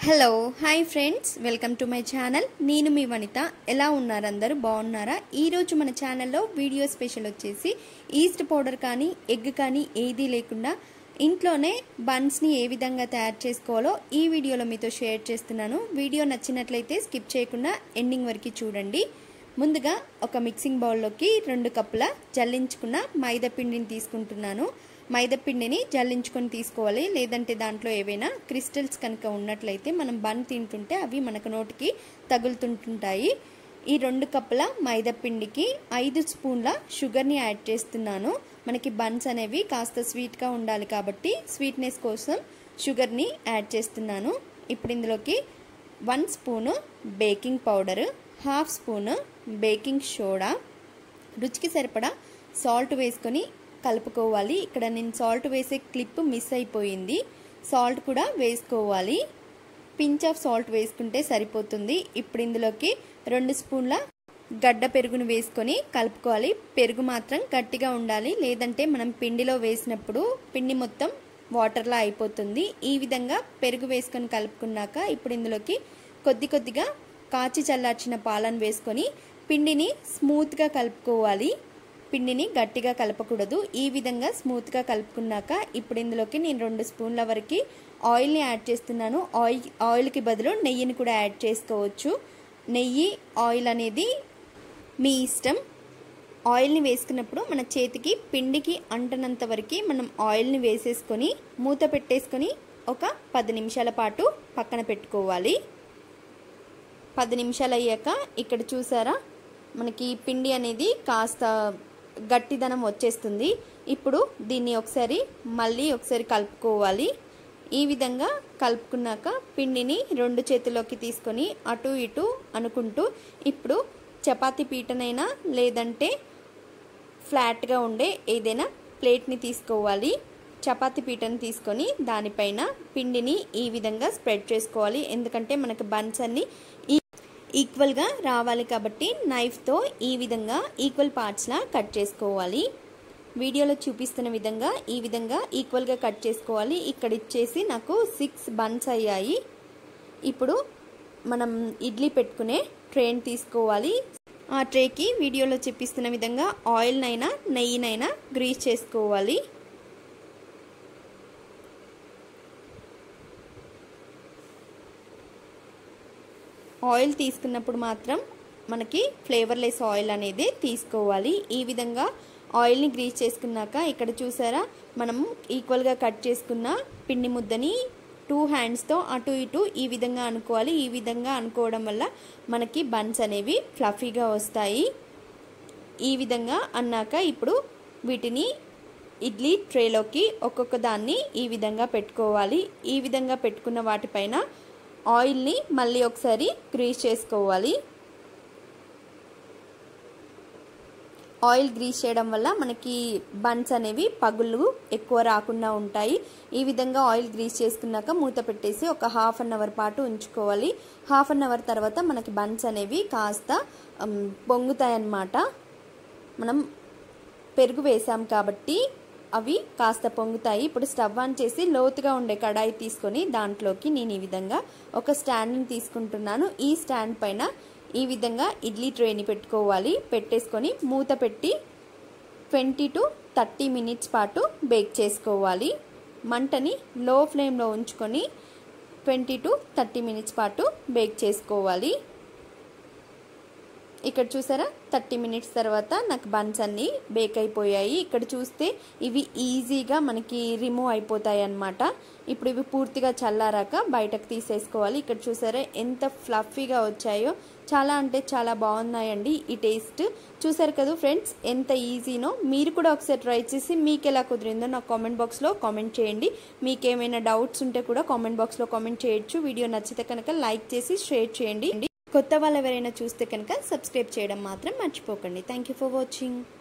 hello hi friends welcome to my channel నేను మీ వనిత ఎలా ఉన్నారు అందరూ బాగున్నారా ఈరోజు మన ఛానల్లో వీడియో స్పెషల్ వచ్చేసి ఈస్ట్ పౌడర్ కానీ ఎగ్ కానీ ఏదీ లేకుండా ఇంట్లోనే బన్స్ని ఏ విధంగా తయారు చేసుకోవాలో ఈ వీడియోలో మీతో షేర్ చేస్తున్నాను వీడియో నచ్చినట్లయితే స్కిప్ చేయకుండా ఎండింగ్ వరకు చూడండి ముందుగా ఒక మిక్సింగ్ బౌల్లోకి రెండు కప్పుల జల్లించుకున్న మైదా పిండిని తీసుకుంటున్నాను మైదా పిండిని జల్లించుకొని తీసుకోవాలి లేదంటే దాంట్లో ఏవైనా క్రిస్టల్స్ కనుక ఉన్నట్లయితే మనం బన్ తింటుంటే అవి మనకు నోటికి తగులుతుంటుంటాయి ఈ రెండు కప్పుల మైదా పిండికి ఐదు స్పూన్ల షుగర్ని యాడ్ చేస్తున్నాను మనకి బన్స్ అనేవి కాస్త స్వీట్గా ఉండాలి కాబట్టి స్వీట్నెస్ కోసం షుగర్ని యాడ్ చేస్తున్నాను ఇప్పుడు ఇందులోకి one spoon baking powder half spoon baking soda రుచికి సరిపడా సాల్ట్ వేసుకొని కలుపుకోవాలి ఇక్కడ నేను సాల్ట్ వేసే క్లిప్ మిస్ అయిపోయింది సాల్ట్ కూడా వేసుకోవాలి పించ్ ఆఫ్ సాల్ట్ వేసుకుంటే సరిపోతుంది ఇప్పుడు ఇందులోకి రెండు స్పూన్ల గడ్డ పెరుగును వేసుకొని కలుపుకోవాలి పెరుగు మాత్రం గట్టిగా ఉండాలి లేదంటే మనం పిండిలో వేసినప్పుడు పిండి మొత్తం వాటర్లా అయిపోతుంది ఈ విధంగా పెరుగు వేసుకొని కలుపుకున్నాక ఇప్పుడు ఇందులోకి కొద్ది కొద్దిగా కాచి చల్లార్చిన పాలను వేసుకొని పిండిని స్మూత్గా కలుపుకోవాలి పిండిని గట్టిగా కలపకూడదు ఈ విధంగా స్మూత్గా కలుపుకున్నాక ఇప్పుడు ఇందులోకి నేను రెండు స్పూన్ల వరకు ఆయిల్ని యాడ్ చేస్తున్నాను ఆయిల్ ఆయిల్కి బదులు నెయ్యిని కూడా యాడ్ చేసుకోవచ్చు నెయ్యి ఆయిల్ అనేది మీ ఇష్టం ఆయిల్ని వేసుకున్నప్పుడు మన చేతికి పిండికి అంటనంత వరకు మనం ఆయిల్ని వేసేసుకొని మూత పెట్టేసుకొని ఒక పది నిమిషాల పాటు పక్కన పెట్టుకోవాలి పది నిమిషాలు అయ్యాక ఇక్కడ చూసారా మనకి పిండి అనేది కాస్త గట్టిదనం వచ్చేస్తుంది ఇప్పుడు దీన్ని ఒకసారి మళ్ళీ ఒకసారి కలుపుకోవాలి ఈ విధంగా కలుపుకున్నాక పిండిని రెండు చేతిలోకి తీసుకొని అటు ఇటు అనుకుంటూ ఇప్పుడు చపాతీ పీటనైనా లేదంటే ఫ్లాట్గా ఉండే ఏదైనా ప్లేట్ని తీసుకోవాలి చపాతీ పీటను తీసుకొని దానిపైన పిండిని ఈ విధంగా స్ప్రెడ్ చేసుకోవాలి ఎందుకంటే మనకు బన్స్ అన్ని ఈక్వల్గా రావాలి కాబట్టి నైఫ్తో ఈ విధంగా ఈక్వల్ పార్ట్స్లా కట్ చేసుకోవాలి వీడియోలో చూపిస్తున్న విధంగా ఈ విధంగా ఈక్వల్గా కట్ చేసుకోవాలి ఇక్కడ ఇచ్చేసి నాకు సిక్స్ బన్స్ అయ్యాయి ఇప్పుడు మనం ఇడ్లీ పెట్టుకునే ట్రైన్ తీసుకోవాలి ఆ ట్రేకి వీడియోలో చూపిస్తున్న విధంగా ఆయిల్నైనా నెయ్యినైనా గ్రీస్ చేసుకోవాలి ఆయిల్ తీసుకున్నప్పుడు మాత్రం మనకి ఫ్లేవర్లెస్ ఆయిల్ అనేది తీసుకోవాలి ఈ విధంగా ఆయిల్ని గ్రీస్ చేసుకున్నాక ఇక్కడ చూసారా మనం ఈక్వల్గా కట్ చేసుకున్న పిండి ముద్దని టూ హ్యాండ్స్తో అటు ఇటు ఈ విధంగా అనుకోవాలి ఈ విధంగా అనుకోవడం వల్ల మనకి బన్స్ అనేవి ఫ్లఫీగా వస్తాయి ఈ విధంగా అన్నాక ఇప్పుడు వీటిని ఇడ్లీ ట్రేలోకి ఒక్కొక్క దాన్ని ఈ విధంగా పెట్టుకోవాలి ఈ విధంగా పెట్టుకున్న వాటిపైన ఆయిల్ని మళ్ళీ ఒకసారి గ్రీస్ చేసుకోవాలి ఆయిల్ గ్రీస్ చేయడం వల్ల మనకి బన్స్ అనేవి పగుళ్ళు ఎక్కువ రాకుండా ఉంటాయి ఈ విధంగా ఆయిల్ గ్రీస్ చేసుకున్నాక మూత పెట్టేసి ఒక హాఫ్ అన్ అవర్ పాటు ఉంచుకోవాలి హాఫ్ అన్ అవర్ తర్వాత మనకి బన్స్ అనేవి కాస్త పొంగుతాయి అన్నమాట మనం పెరుగు వేసాం కాబట్టి అవి కాస్త పొంగుతాయి ఇప్పుడు స్టవ్ ఆన్ చేసి లోతుగా ఉండే కడాయి తీసుకొని దాంట్లోకి నేను ఈ విధంగా ఒక స్టాండ్ని తీసుకుంటున్నాను ఈ స్టాండ్ పైన ఈ విధంగా ఇడ్లీ ట్రేని పెట్టుకోవాలి పెట్టేసుకొని మూత పెట్టి ట్వంటీ టు థర్టీ మినిట్స్ పాటు బేక్ చేసుకోవాలి మంటని లో ఫ్లేమ్లో ఉంచుకొని ట్వంటీ టు థర్టీ మినిట్స్ పాటు బేక్ చేసుకోవాలి ఇక్కడ చూసారా థర్టీ మినిట్స్ తర్వాత నాకు బన్స్ అన్నీ బేక్ అయిపోయాయి ఇక్కడ చూస్తే ఇవి ఈజీగా మనకి రిమూవ్ అయిపోతాయి అన్నమాట ఇప్పుడు ఇవి పూర్తిగా చల్లారాక బయటకు తీసేసుకోవాలి ఇక్కడ చూసారా ఎంత ఫ్లఫీగా వచ్చాయో చాలా అంటే చాలా బాగున్నాయండి ఈ టేస్ట్ చూసారు కదా ఫ్రెండ్స్ ఎంత ఈజీనో మీరు కూడా ఒకసారి ట్రై చేసి మీకు ఎలా కుదిరిందో నాకు కామెంట్ బాక్స్లో కామెంట్ చేయండి మీకు ఏమైనా డౌట్స్ ఉంటే కూడా కామెంట్ బాక్స్లో కామెంట్ చేయొచ్చు వీడియో నచ్చితే కనుక లైక్ చేసి షేర్ చేయండి కొత్త వాళ్ళు ఎవరైనా చూస్తే కనుక సబ్స్క్రైబ్ చేయడం మాత్రం మర్చిపోకండి థ్యాంక్ ఫర్ వాచింగ్